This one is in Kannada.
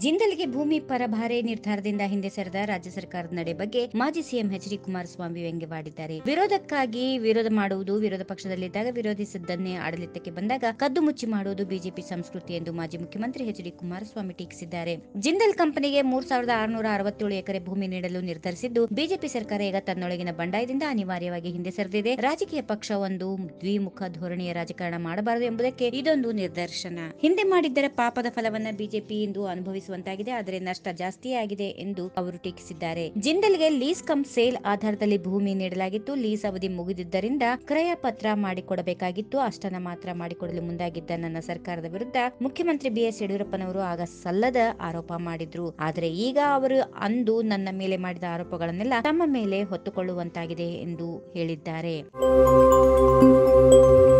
ಜಿಂದಲ್ಗೆ ಭೂಮಿ ಪರಭಾರೆ ನಿರ್ಧಾರದಿಂದ ಹಿಂದೆ ಸರಿದ ರಾಜ್ಯ ಸರ್ಕಾರದ ನಡೆ ಬಗ್ಗೆ ಮಾಜಿ ಸಿಎಂ ಎಚ್ ಡಿ ಕುಮಾರಸ್ವಾಮಿ ವ್ಯಂಗ್ಯವಾಡಿದ್ದಾರೆ ವಿರೋಧಕ್ಕಾಗಿ ವಿರೋಧ ಮಾಡುವುದು ವಿರೋಧ ಪಕ್ಷದಲ್ಲಿದ್ದಾಗ ವಿರೋಧಿಸಿದ್ದನ್ನೇ ಆಡಳಿತಕ್ಕೆ ಬಂದಾಗ ಕದ್ದು ಮುಚ್ಚಿ ಮಾಡುವುದು ಬಿಜೆಪಿ ಸಂಸ್ಕೃತಿ ಎಂದು ಮಾಜಿ ಮುಖ್ಯಮಂತ್ರಿ ಎಚ್ ಡಿ ಕುಮಾರಸ್ವಾಮಿ ಟೀಕಿಸಿದ್ದಾರೆ ಜಿಂದಲ್ ಕಂಪನಿಗೆ ಮೂರ್ ಸಾವಿರದ ಆರುನೂರ ಅರವತ್ತೇಳು ಎಕರೆ ಭೂಮಿ ನೀಡಲು ನಿರ್ಧರಿಸಿದ್ದು ಬಿಜೆಪಿ ಸರ್ಕಾರ ಈಗ ತನ್ನೊಳಗಿನ ಬಂಡಾಯದಿಂದ ಅನಿವಾರ್ಯವಾಗಿ ಹಿಂದೆ ಸರಿದಿದೆ ರಾಜಕೀಯ ಪಕ್ಷ ಒಂದು ದ್ವಿಮುಖ ಧೋರಣೆಯ ರಾಜಕಾರಣ ಮಾಡಬಾರದು ಎಂಬುದಕ್ಕೆ ಇದೊಂದು ನಿದರ್ಶನ ಹಿಂದೆ ಮಾಡಿದ್ದರ ಪಾಪದ ಫಲವನ್ನ ಬಿಜೆಪಿ ಇಂದು ಅನುಭವಿಸುವಂತಾಗಿದೆ ಆದರೆ ನಷ್ಟ ಜಾಸ್ತಿಯೇ ಆಗಿದೆ ಎಂದು ಅವರು ಟೀಕಿಸಿದ್ದಾರೆ ಜಿಂದಲ್ಗೆ ಲೀಸ್ ಕಮ್ ಸೇಲ್ ಆಧಾರದಲ್ಲಿ ಭೂಮಿ ನೀಡಲಾಗಿತ್ತು ಲೀಸ್ ಅವಧಿ ಮುಗಿದಿದ್ದರಿಂದ ಕ್ರಯ ಪತ್ರ ಮಾಡಿಕೊಡಬೇಕಾಗಿತ್ತು ಅಷ್ಟನ್ನ ಮಾತ್ರ ಮಾಡಿಕೊಡಲು ಮುಂದಾಗಿದ್ದ ನನ್ನ ಸರ್ಕಾರದ ವಿರುದ್ಧ ಮುಖ್ಯಮಂತ್ರಿ ಬಿಎಸ್ ಯಡಿಯೂರಪ್ಪನವರು ಆಗ ಸಲ್ಲದ ಆರೋಪ ಮಾಡಿದ್ರು ಆದರೆ ಈಗ ಅವರು ಅಂದು ನನ್ನ ಮೇಲೆ ಮಾಡಿದ ಆರೋಪಗಳನ್ನೆಲ್ಲ ತಮ್ಮ ಮೇಲೆ ಹೊತ್ತುಕೊಳ್ಳುವಂತಾಗಿದೆ ಎಂದು ಹೇಳಿದ್ದಾರೆ